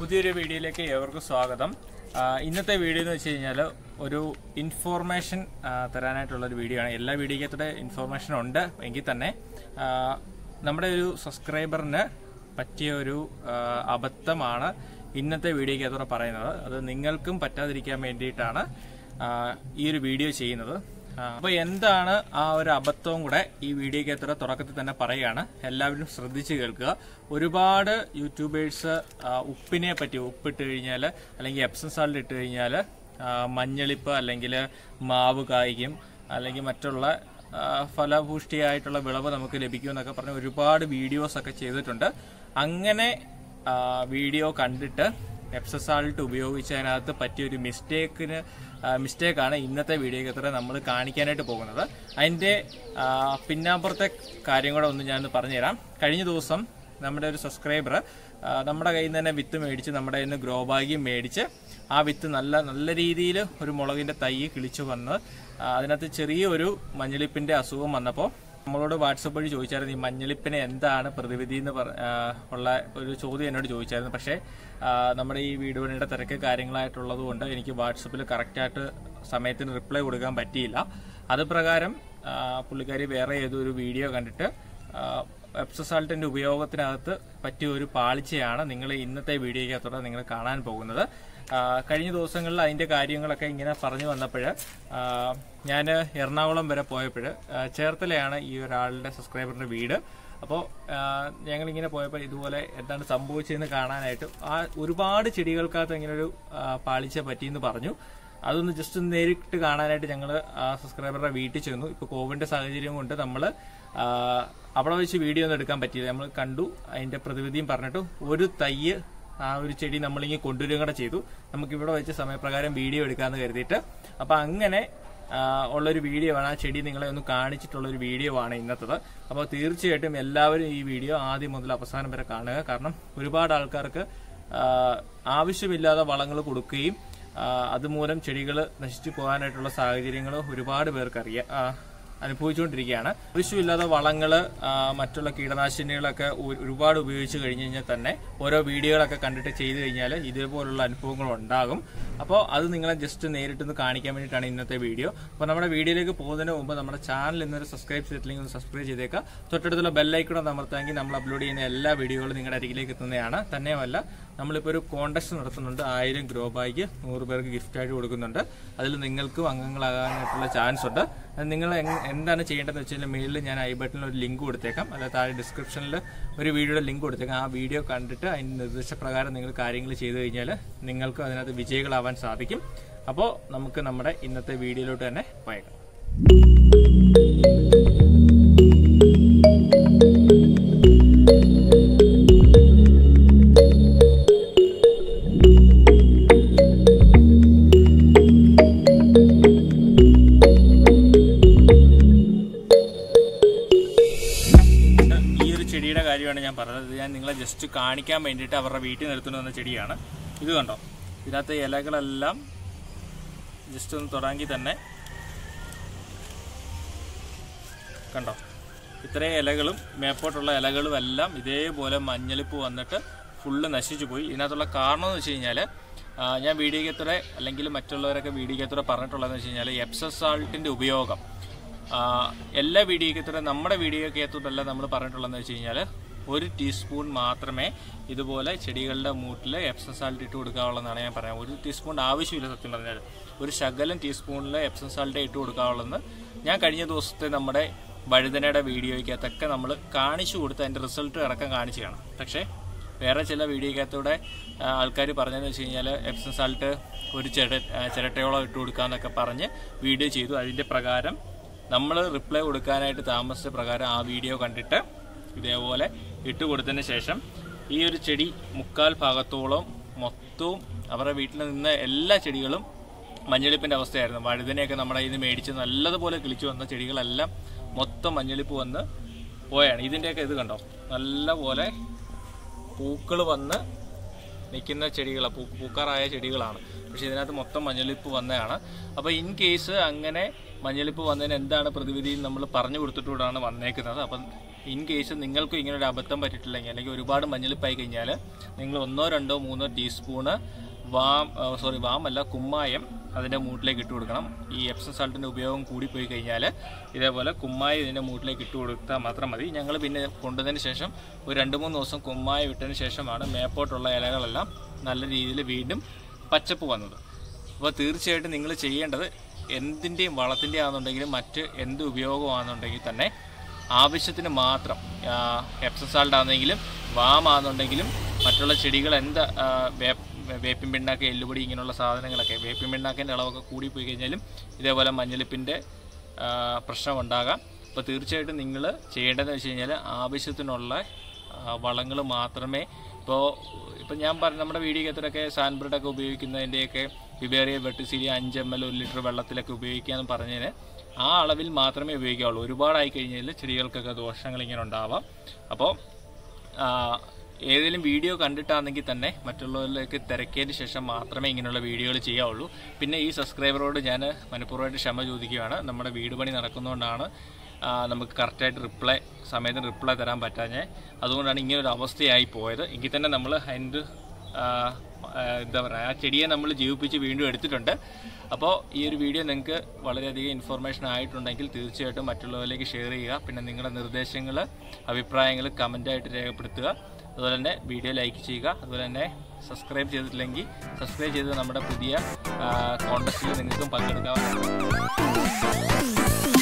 പുതിയൊരു വീഡിയോയിലേക്ക് ഏവർക്കും സ്വാഗതം ആ, ഇന്നത്തെ വീഡിയോ എന്ന് വെച്ച് കഴിഞ്ഞാൽ ഒരു ഇൻഫോർമേഷൻ ആ, തരാനായിട്ടുള്ള ഒരു വീഡിയോ ആണ് എല്ലാ വീഡിയോക്കകത്തൂടെ ഇൻഫോർമേഷൻ ഉണ്ട് എങ്കിൽ തന്നെ ആ, നമ്മുടെ ഒരു സബ്സ്ക്രൈബറിന് പറ്റിയ ഒരു ആ, അബദ്ധമാണ് ഇന്നത്തെ വീഡിയോക്കകത്തൂടെ പറയുന്നത് അത് നിങ്ങൾക്കും പറ്റാതിരിക്കാൻ വേണ്ടിയിട്ടാണ് ആ, ഈ ഒരു വീഡിയോ ചെയ്യുന്നത് ആ, അപ്പൊ എന്താണ് ആ ഒരു അബദ്ധവും കൂടെ ഈ വീഡിയോക്കകത്തൂടെ തുടക്കത്തിൽ തന്നെ പറയുകയാണ് എല്ലാവരും ശ്രദ്ധിച്ച് കേൾക്കുക ഒരുപാട് യൂട്യൂബേഴ്സ് ആ, ഉപ്പിനെ പറ്റി ഉപ്പിട്ട് കഴിഞ്ഞാൽ അല്ലെങ്കിൽ എപ്സം സാൾട്ട് ഇട്ട് കഴിഞ്ഞാൽ മഞ്ഞളിപ്പ് അല്ലെങ്കിൽ മാവ് കായ്ക്കും അല്ലെങ്കിൽ മറ്റുള്ള ആ, ഫലഭൂഷ്ടിയായിട്ടുള്ള വിളവ് നമുക്ക് ലഭിക്കുമെന്നൊക്കെ പറഞ്ഞ് ഒരുപാട് വീഡിയോസ് ഒക്കെ ചെയ്തിട്ടുണ്ട് അങ്ങനെ ആ, വീഡിയോ കണ്ടിട്ട് എപ്സസാൾട്ട് ഉപയോഗിച്ചതിനകത്ത് പറ്റിയ ഒരു മിസ്റ്റേക്കിന് മിസ്റ്റേക്കാണ് ഇന്നത്തെ വീഡിയോക്കത്ര നമ്മൾ കാണിക്കാനായിട്ട് പോകുന്നത് അതിൻ്റെ ആ, പിന്നാമ്പുറത്തെ കാര്യം കൂടെ ഒന്ന് ഞാൻ പറഞ്ഞുതരാം കഴിഞ്ഞ ദിവസം നമ്മുടെ ഒരു സബ്സ്ക്രൈബർ നമ്മുടെ കയ്യിൽ നിന്ന് തന്നെ വിത്ത് മേടിച്ച് നമ്മുടെ കയ്യിൽ നിന്ന് ഗ്രോ ബാഗും മേടിച്ച് ആ വിത്ത് നല്ല നല്ല രീതിയിൽ ഒരു മുളകിൻ്റെ തൈ കിളിച്ചു വന്ന് ആ, അതിനകത്ത് ചെറിയൊരു മഞ്ഞളിപ്പിൻ്റെ അസുഖം വന്നപ്പോൾ നമ്മളോട് വാട്സപ്പ് വഴി ചോദിച്ചായിരുന്നു ഈ മഞ്ഞളിപ്പിന് എന്താണ് പ്രതിവിധി എന്ന് പറ- ആ, ഉള്ള ഒരു ചോദ്യം എന്നോട് ചോദിച്ചായിരുന്നു പക്ഷേ ആ, നമ്മുടെ ഈ വീഡിയോയുടെ തിരക്ക് കാര്യങ്ങളായിട്ടുള്ളത് കൊണ്ട് എനിക്ക് വാട്സപ്പിൽ കറക്റ്റായിട്ട് സമയത്തിന് റിപ്ലൈ കൊടുക്കാൻ പറ്റിയില്ല അത് പ്രകാരം ആ, പുള്ളിക്കാരി വേറെ ഏതൊരു വീഡിയോ കണ്ടിട്ട് വെബ്സസാൾട്ടിന്റെ ഉപയോഗത്തിനകത്ത് പറ്റിയ ഒരു പാളിച്ചയാണ് നിങ്ങൾ ഇന്നത്തെ വീഡിയോയ്ക്കകത്തോടെ നിങ്ങൾ കാണാൻ പോകുന്നത് ആ, കഴിഞ്ഞ ദിവസങ്ങളിൽ അതിന്റെ കാര്യങ്ങളൊക്കെ ഇങ്ങനെ പറഞ്ഞു വന്നപ്പോൾ ഞാൻ എറണാകുളം വരെ പോയപ്പോൾ ചേർത്തലയാണ് ഈ ഒരാളുടെ സബ്സ്ക്രൈബറിന്റെ വീട് അപ്പോൾ ഞങ്ങളിങ്ങനെ പോയപ്പോൾ ഇതുപോലെ എന്താണ് സംഭവിച്ചതെന്ന് കാണാനായിട്ട് ആ ഒരുപാട് ചെടികൾക്കകത്ത് ഇങ്ങനെ ഒരു ആ, പാളിച്ച പറ്റിയെന്ന് പറഞ്ഞു അതൊന്ന് ജസ്റ്റ് ഒന്ന് നേരിട്ട് കാണാനായിട്ട് ഞങ്ങൾ ആ സബ്സ്ക്രൈബറുടെ വീട്ടിൽ ചെന്നു ഇപ്പോൾ കോവിഡിന്റെ സാഹചര്യം കൊണ്ട് നമ്മൾ അവിടെ വെച്ച് വീഡിയോ ഒന്നും എടുക്കാൻ പറ്റിയില്ല നമ്മൾ കണ്ടു അതിന്റെ പ്രതിവിധിയും പറഞ്ഞിട്ട് ഒരു തയ്യ് ആ ഒരു ചെടി നമ്മളിങ്ങനെ കൊണ്ടുവരികയും കൂടെ ചെയ്തു നമുക്ക് ഇവിടെ വെച്ച് സമയപ്രകാരം വീഡിയോ എടുക്കാമെന്ന് കരുതിയിട്ട് അപ്പൊ അങ്ങനെ ആ, ഉള്ളൊരു വീഡിയോ ആണ് ആ ചെടി നിങ്ങളെ ഒന്ന് കാണിച്ചിട്ടുള്ള ഒരു വീഡിയോ ആണ് ഇന്നത്തത് അപ്പോൾ തീർച്ചയായിട്ടും എല്ലാവരും ഈ വീഡിയോ ആദ്യം മുതൽ അവസാനം വരെ കാണുക കാരണം ഒരുപാട് ആൾക്കാർക്ക് ആ, ആവശ്യമില്ലാതെ വളങ്ങൾ കൊടുക്കുകയും ആ, അതുമൂലം ചെടികൾ നശിച്ചു പോകാനായിട്ടുള്ള സാഹചര്യങ്ങൾ ഒരുപാട് പേർക്ക് അറിയാം ആ, അനുഭവിച്ചുകൊണ്ടിരിക്കുകയാണ് ആവശ്യമില്ലാത്ത വളങ്ങള് ആ, മറ്റുള്ള കീടനാശിനികളൊക്കെ ഒ- ഒരുപാട് ഉപയോഗിച്ച് കഴിഞ്ഞ് കഴിഞ്ഞാൽ തന്നെ ഓരോ വീഡിയോകളൊക്കെ കണ്ടിട്ട് ചെയ്തു കഴിഞ്ഞാൽ ഇതേപോലുള്ള അനുഭവങ്ങൾ ഉണ്ടാകും അപ്പോൾ അത് നിങ്ങളെ ജസ്റ്റ് നേരിട്ടൊന്ന് കാണിക്കാൻ വേണ്ടിയിട്ടാണ് ഇന്നത്തെ വീഡിയോ അപ്പോൾ നമ്മുടെ വീഡിയോയിലേക്ക് പോകുന്നതിന് മുമ്പ് നമ്മുടെ ചാനൽ ഇന്നൊരു സബ്സ്ക്രൈബ് ചെയ്തിട്ടില്ലെങ്കിൽ ഒന്ന് സബ്സ്ക്രൈബ് ചെയ്തേക്കുക തൊട്ടടുത്തുള്ള ബെല്ലൈക്കൺ ഒന്ന് അമർത്താമെങ്കിൽ നമ്മൾ അപ്ലോഡ് ചെയ്യുന്ന എല്ലാ വീഡിയോകളും നിങ്ങളുടെ അരികിലേക്ക് എത്തുന്നതാണ് തന്നെയുമല്ല നമ്മളിപ്പോൾ ഒരു കോൺടെസ്റ്റ് നടത്തുന്നുണ്ട് ആയിരം ഗ്രോ ബാഗ് നൂറ് പേർക്ക് ഗിഫ്റ്റ് ആയിട്ട് കൊടുക്കുന്നുണ്ട് അതിൽ നിങ്ങൾക്കും അംഗങ്ങളാകാനായിട്ടുള്ള ചാൻസ് ഉണ്ട് അത് നിങ്ങൾ എങ്- എന്താണ് ചെയ്യേണ്ടതെന്ന് വെച്ചാൽ മേളിൽ ഞാൻ ഐ ബട്ടണിൽ ഒരു ലിങ്ക് കൊടുത്തേക്കാം അല്ല താഴെ ഡിസ്ക്രിപ്ഷനിൽ ഒരു വീഡിയോയുടെ ലിങ്ക് കൊടുത്തേക്കാം ആ വീഡിയോ കണ്ടിട്ട് അതിൻ്റെ നിർദ്ദേശപ്രകാരം നിങ്ങൾ കാര്യങ്ങൾ ചെയ്തു കഴിഞ്ഞാൽ നിങ്ങൾക്ക് അതിനകത്ത് വിജയികളാവാൻ സാധിക്കും അപ്പോൾ നമുക്ക് നമ്മുടെ ഇന്നത്തെ വീഡിയോയിലോട്ട് തന്നെ പോയേക്കാം ഈ ഒരു ചെടിയുടെ കാര്യമാണ് ഞാൻ പറഞ്ഞത് ഇത് ഞാൻ നിങ്ങളെ ജസ്റ്റ് കാണിക്കാൻ വേണ്ടിയിട്ട് അവരുടെ വീട്ടിൽ നിർത്തുന്ന വന്ന ചെടിയാണ് ഇത് കണ്ടോ ഇതിനകത്ത് ഇലകളെല്ലാം ജസ്റ്റ് ഒന്ന് തൊടാങ്കിൽ തന്നെ കണ്ടോ ഇത്രയും ഇലകളും മേപ്പോട്ടുള്ള ഇലകളും എല്ലാം ഇതേപോലെ മഞ്ഞളിപ്പ് വന്നിട്ട് ഫുള്ള് നശിച്ചു പോയി ഇതിനകത്തുള്ള കാരണം എന്ന് വെച്ച് കഴിഞ്ഞാൽ ഞാൻ വീഡിയോക്കത്തൂടെ അല്ലെങ്കിൽ മറ്റുള്ളവരൊക്കെ വീഡിയോക്കത്തൂടെ പറഞ്ഞിട്ടുള്ളതെന്ന് വെച്ച് കഴിഞ്ഞാൽ എപ്സസ് സാൾട്ടിൻ്റെ ഉപയോഗം ആ, എല്ലാ വീഡിയോക്കത്തൂടെ നമ്മുടെ വീഡിയോക്കകത്തൂടല്ല നമ്മൾ പറഞ്ഞിട്ടുള്ളതെന്ന് വെച്ച് കഴിഞ്ഞാൽ ഒരു ടീസ്പൂൺ മാത്രമേ ഇതുപോലെ ചെടികളുടെ മൂട്ടിൽ എപ്സം സാൾട്ട് ഇട്ട് കൊടുക്കാവുള്ളതെന്നാണ് ഞാൻ പറയാം ഒരു ടീസ്പൂൺ ആവശ്യമില്ല സത്യം പറഞ്ഞാൽ ഒരു ശകലം ടീസ്പൂണിൽ എപ്സം സാൾട്ട് ഇട്ട് കൊടുക്കാവുള്ളതെന്ന് ഞാൻ കഴിഞ്ഞ ദിവസത്തെ നമ്മുടെ വഴുതനയുടെ വീഡിയോയ്ക്കകത്തൊക്കെ നമ്മൾ കാണിച്ചു കൊടുത്ത് അതിൻ്റെ റിസൾട്ട് അടക്കം കാണിച്ചു കാണാം പക്ഷേ വേറെ ചില വീഡിയോക്കകത്തൂടെ ആൾക്കാർ പറഞ്ഞതെന്ന് വെച്ച് കഴിഞ്ഞാൽ എപ്സം സാൾട്ട് ഒരു ചിര ആ, ചിരട്ടയോളം ഇട്ട് കൊടുക്കാന്നൊക്കെ പറഞ്ഞ് വീഡിയോ ചെയ്തു അതിൻ്റെ പ്രകാരം നമ്മൾ റിപ്ലൈ കൊടുക്കാനായിട്ട് താമസിച്ച പ്രകാരം ആ വീഡിയോ കണ്ടിട്ട് ഇതേപോലെ ഇട്ട് കൊടുത്തതിന് ശേഷം ഈ ഒരു ചെടി മുക്കാൽ ഭാഗത്തോളം മൊത്തവും അവരുടെ വീട്ടിൽ നിന്ന് എല്ലാ ചെടികളും മഞ്ഞളിപ്പിൻ്റെ അവസ്ഥയായിരുന്നു വഴുതനയൊക്കെ നമ്മുടെ കയ്യിൽ നിന്ന് മേടിച്ച് നല്ലതുപോലെ കിളിച്ചു വന്ന ചെടികളെല്ലാം മൊത്തം മഞ്ഞളിപ്പ് വന്ന് പോയാണ് ഇതിൻ്റെയൊക്കെ ഇത് കണ്ടോ നല്ലപോലെ പൂക്കൾ വന്ന് നിൽക്കുന്ന ചെടികളാണ് പൂ പൂക്കാറായ ചെടികളാണ് പക്ഷെ ഇതിനകത്ത് മൊത്തം മഞ്ഞളിപ്പ് വന്നതാണ് അപ്പോൾ ഇൻ കേസ് അങ്ങനെ മഞ്ഞളിപ്പ് വന്നതിന് എന്താണ് പ്രതിവിധി എന്ന് നമ്മൾ പറഞ്ഞു കൊടുത്തിട്ടൂടാണ് വന്നേക്കുന്നത് അപ്പം ഇൻ കേസ് നിങ്ങൾക്കും ഇങ്ങനെ ഒരു അബദ്ധം പറ്റിയിട്ടില്ലെങ്കിൽ അല്ലെങ്കിൽ ഒരുപാട് മഞ്ഞളിപ്പായി കഴിഞ്ഞാൽ നിങ്ങൾ ഒന്നോ രണ്ടോ മൂന്നോ ടീസ്പൂണ് വാം സോറി വാം അല്ല കുമ്മായം അതിൻ്റെ മൂട്ടിലേക്ക് ഇട്ട് കൊടുക്കണം ഈ എപ്സം സാൾട്ടിൻ്റെ ഉപയോഗം കൂടിപ്പോയി കഴിഞ്ഞാൽ ഇതേപോലെ കുമ്മായം ഇതിൻ്റെ മൂട്ടിലേക്ക് ഇട്ട് കൊടുത്താൽ മാത്രം മതി ഞങ്ങൾ പിന്നെ കൊണ്ടുവന്നതിന് ശേഷം ഒരു രണ്ട് മൂന്ന് ദിവസം കുമ്മായം ഇട്ടതിന് ശേഷമാണ് മേപ്പോട്ടുള്ള ഇലകളെല്ലാം നല്ല രീതിയിൽ വീണ്ടും പച്ചപ്പ് വന്നത് അപ്പോൾ തീർച്ചയായിട്ടും നിങ്ങൾ ചെയ്യേണ്ടത് എന്തിൻ്റെയും വളത്തിൻ്റെ ആണെന്നുണ്ടെങ്കിലും മറ്റ് എന്ത് ഉപയോഗമാണെന്നുണ്ടെങ്കിൽ തന്നെ ആവശ്യത്തിന് മാത്രം എപ്സം സാൾട്ട് ആണെന്നെങ്കിലും വാമാണെന്നുണ്ടെങ്കിലും മറ്റുള്ള ചെടികൾ എന്ത് ആ, വേപ്പ് വേപ്പിൻ പിണ്ണാക്ക് എല്ലുപൊടി ഇങ്ങനെയുള്ള സാധനങ്ങളൊക്കെ വേപ്പിൻ പിണ്ണാക്കിൻ്റെ അളവൊക്കെ കൂടിപ്പോയി കഴിഞ്ഞാലും ഇതേപോലെ മഞ്ഞളിപ്പിൻ്റെ പ്രശ്നമുണ്ടാകാം അപ്പോൾ തീർച്ചയായിട്ടും നിങ്ങൾ ചെയ്യേണ്ടതെന്ന് വെച്ച് കഴിഞ്ഞാൽ ആവശ്യത്തിനുള്ള വളങ്ങൾ മാത്രമേ ഇപ്പോൾ ഇപ്പം ഞാൻ പറഞ്ഞ നമ്മുടെ വീഡിയോക്കകത്തൊക്കെ സാൻബ്രിഡൊക്കെ ഉപയോഗിക്കുന്നതിൻ്റെയൊക്കെ വിവേറിയ വെട്ടിസിലി അഞ്ച് എം എൽ ഒരു ലിറ്റർ വെള്ളത്തിലൊക്കെ ഉപയോഗിക്കാമെന്ന് പറഞ്ഞതിന് ആ അളവിൽ മാത്രമേ ഉപയോഗിക്കാവുള്ളൂ ഒരുപാടായി കഴിഞ്ഞാൽ ചെടികൾക്കൊക്കെ ദോഷങ്ങൾ ഇങ്ങനെ ഉണ്ടാവാം അപ്പോൾ ആ, ഏതെങ്കിലും വീഡിയോ കണ്ടിട്ടാണെങ്കിൽ തന്നെ മറ്റുള്ളവരിലേക്ക് തിരക്കിയതിന് ശേഷം മാത്രമേ ഇങ്ങനെയുള്ള വീഡിയോകൾ ചെയ്യാവുള്ളൂ പിന്നെ ഈ സബ്സ്ക്രൈബറോട് ഞാൻ മനഃപൂർവ്വമായിട്ട് ക്ഷമ ചോദിക്കുകയാണ് നമ്മുടെ വീട് പണി നടക്കുന്നതുകൊണ്ടാണ് ആ, നമുക്ക് കറക്റ്റായിട്ട് റിപ്ലൈ സമയത്തിന് റിപ്ലൈ തരാൻ പറ്റാഞ്ഞേ അതുകൊണ്ടാണ് ഇങ്ങനൊരു അവസ്ഥയായി പോയത് എങ്കിൽ തന്നെ നമ്മൾ അതിൻ്റെ ആ, ആ, എന്താ പറയുക ആ ചെടിയെ നമ്മൾ ജീവിപ്പിച്ച് വീണ്ടും എടുത്തിട്ടുണ്ട് അപ്പോൾ ഈ ഒരു വീഡിയോ നിങ്ങൾക്ക് വളരെയധികം ഇൻഫർമേഷൻ ആയിട്ടുണ്ടെങ്കിൽ തീർച്ചയായിട്ടും മറ്റുള്ളവരിലേക്ക് ഷെയർ ചെയ്യുക പിന്നെ നിങ്ങളുടെ നിർദ്ദേശങ്ങൾ അഭിപ്രായങ്ങൾ കമൻ്റായിട്ട് രേഖപ്പെടുത്തുക അതുപോലെ തന്നെ വീഡിയോ ലൈക്ക് ചെയ്യുക അതുപോലെ തന്നെ സബ്സ്ക്രൈബ് ചെയ്തിട്ടില്ലെങ്കിൽ സബ്സ്ക്രൈബ് ചെയ്ത് നമ്മുടെ പുതിയ കോൺടസ്റ്റിൽ നിങ്ങൾക്കും പങ്കെടുക്കാവുന്നതാണ്